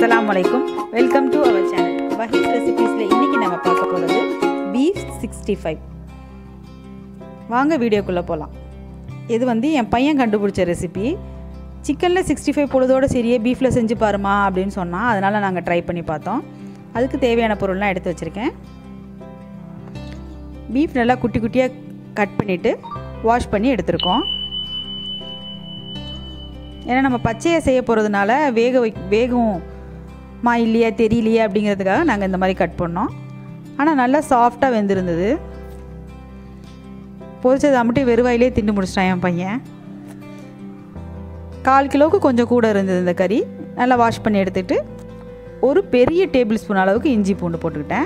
அஸ்ஸலாமு அலைக்கும் welcome to our channel வஹீஸ் ரெசிபீஸில் இன்றைக்கி நம்ம பார்க்க போகிறது பீஃப் சிக்ஸ்டி ஃபைவ் வாங்க வீடியோக்குள்ளே போகலாம் இது வந்து என் பையன் கண்டுபிடிச்ச ரெசிபி சிக்கனில் சிக்ஸ்டி ஃபைவ் பொழுதோடு சரியே பீஃபில் செஞ்சு பாருமா அப்படின்னு சொன்னால் அதனால் நாங்கள் ட்ரை பண்ணி பார்த்தோம் அதுக்கு தேவையான பொருள்லாம் எடுத்து வச்சுருக்கேன் பீஃப் நல்லா குட்டி குட்டியாக கட் பண்ணிவிட்டு வாஷ் பண்ணி எடுத்திருக்கோம் ஏன்னா நம்ம பச்சையை செய்ய போகிறதுனால வேக வை வேகும் மா இல்லையா தெரியலையே அப்படிங்கிறதுக்காக நாங்கள் இந்த மாதிரி கட் பண்ணோம் ஆனால் நல்லா சாஃப்டாக வெந்திருந்தது பொரிச்சதை மட்டும் வெறுவாயிலே திண்டு முடிச்சிட்டான் என் பையன் கால் கிலோவுக்கு கொஞ்சம் கூட இருந்தது இந்த கறி நல்லா வாஷ் பண்ணி எடுத்துகிட்டு ஒரு பெரிய டேபிள் ஸ்பூன் அளவுக்கு இஞ்சி பூண்டு போட்டுக்கிட்டேன்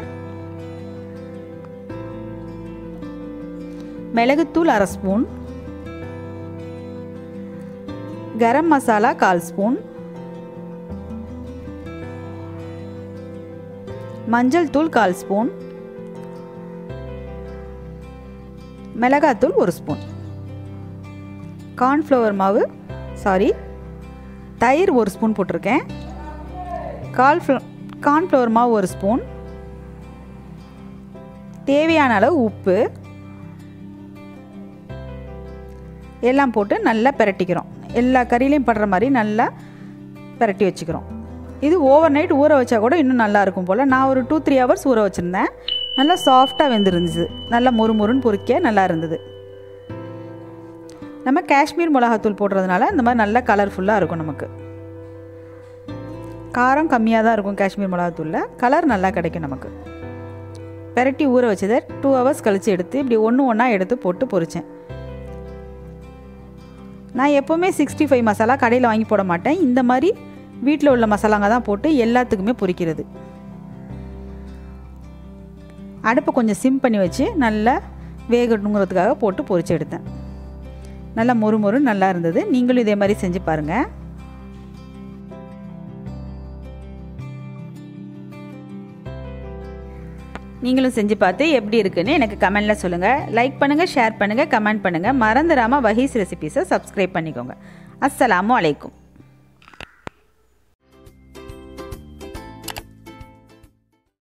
மிளகுத்தூள் அரை ஸ்பூன் கரம் மசாலா கால் ஸ்பூன் மஞ்சள் தூள் கால் ஸ்பூன் மிளகாத்தூள் ஒரு ஸ்பூன் கார்ன்ஃப்ளவர் மாவு சாரி தயிர் ஒரு ஸ்பூன் போட்டிருக்கேன் கால் கார்ன்ஃப்ளவர் மாவு ஒரு ஸ்பூன் தேவையான அளவு உப்பு எல்லாம் போட்டு நல்லா பிரட்டிக்கிறோம் எல்லா கறியிலையும் படுற மாதிரி நல்லா பிரட்டி வச்சுக்கிறோம் இது ஓவர் நைட் ஊற வச்சா கூட இன்னும் நல்லா இருக்கும் போல் நான் ஒரு டூ த்ரீ ஹவர்ஸ் ஊற வச்சுருந்தேன் நல்லா சாஃப்டாக வெந்துருந்துச்சு நல்லா மொறு மொறுன்னு பொறிக்க நல்லா இருந்தது நம்ம காஷ்மீர் மிளகாத்தூள் போடுறதுனால இந்த மாதிரி நல்லா கலர்ஃபுல்லாக இருக்கும் நமக்கு காரம் கம்மியாக தான் இருக்கும் காஷ்மீர் மிளகாத்தூளில் கலர் நல்லா கிடைக்கும் நமக்கு பெரட்டி ஊற வச்சதை டூ ஹவர்ஸ் கழித்து எடுத்து இப்படி ஒன்று ஒன்றா எடுத்து போட்டு பொரித்தேன் நான் எப்போவுமே சிக்ஸ்டி ஃபைவ் மசாலா கடையில் வாங்கி போட மாட்டேன் இந்த மாதிரி வீட்டில் உள்ள மசாலாங்க தான் போட்டு எல்லாத்துக்குமே பொரிக்கிறது அடுப்பை கொஞ்சம் சிம் பண்ணி வச்சு நல்லா வேகணுங்கிறதுக்காக போட்டு பொரிச்சு எடுத்தேன் நல்லா மொறு மொறு நல்லா இருந்தது நீங்களும் இதே மாதிரி செஞ்சு பாருங்கள் நீங்களும் செஞ்சு பார்த்து எப்படி இருக்குன்னு எனக்கு கமெண்டில் சொல்லுங்கள் லைக் பண்ணுங்கள் ஷேர் பண்ணுங்கள் கமெண்ட் பண்ணுங்கள் மறந்துடாமல் வஹீஸ் ரெசிபீஸை சப்ஸ்கிரைப் பண்ணிக்கோங்க அஸ்ஸலாமு அலைக்கும்